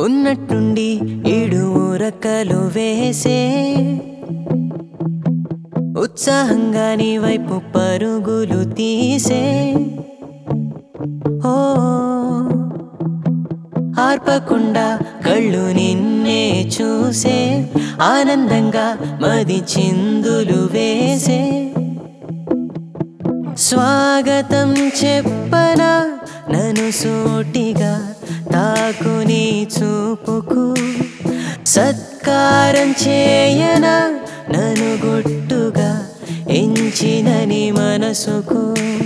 ఉన్నట్టుండి ఏడు ఊరకలు వేసే ఉత్సాహంగా నీ వైపు పరుగులు తీసే ఓ ఆర్పకుండా కళ్ళు నిన్నే చూసే ఆనందంగా మది చిందులు వేసే స్వాగతం చెప్పనా నన్ను సూటిగా తాకుని చూపుకు సత్కారం చేయనా నన్ను గుట్టుగా ఎంచినని మనసుకు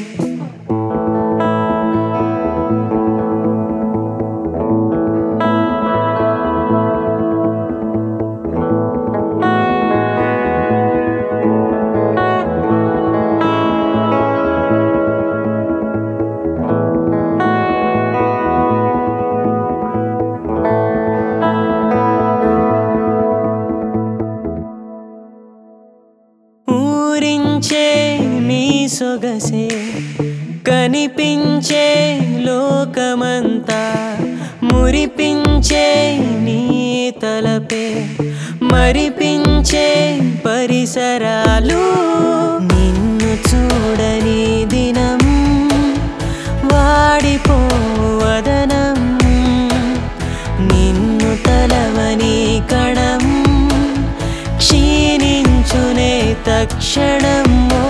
ఊరించే నీ సొగసే కనిపించే లోకమంతా మురిపించే నీ తలపే మరిపించే పరిసరాలు నిన్ను చూడని దినం వాడిపోవదనం నిన్ను తలవని కణం క్షీణించునే తక్షణమో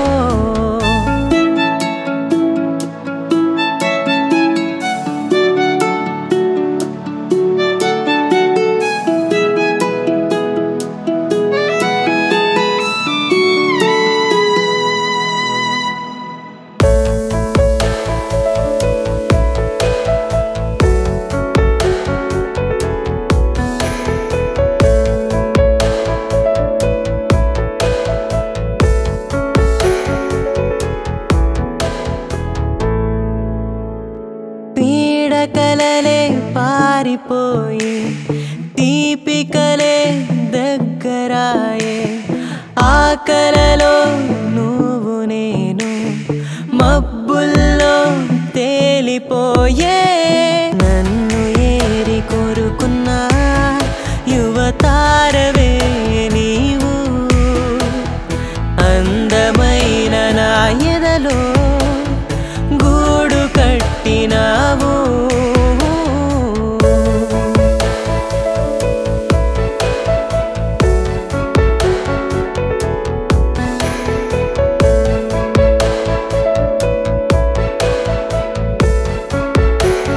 పీడకలలే పారిపోయి దీపికలే దగ్గరాయే ఆ కలలో నువ్వు నేను మబ్బుల్లో తేలిపోయే నన్ను ఏరి కోరుకున్నా యువతారవే నీవు అందమైన నా ఎదలో గూడు కట్టినావు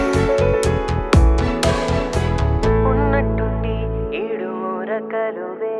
ఉన్నట్టుండి ఏడు రకలు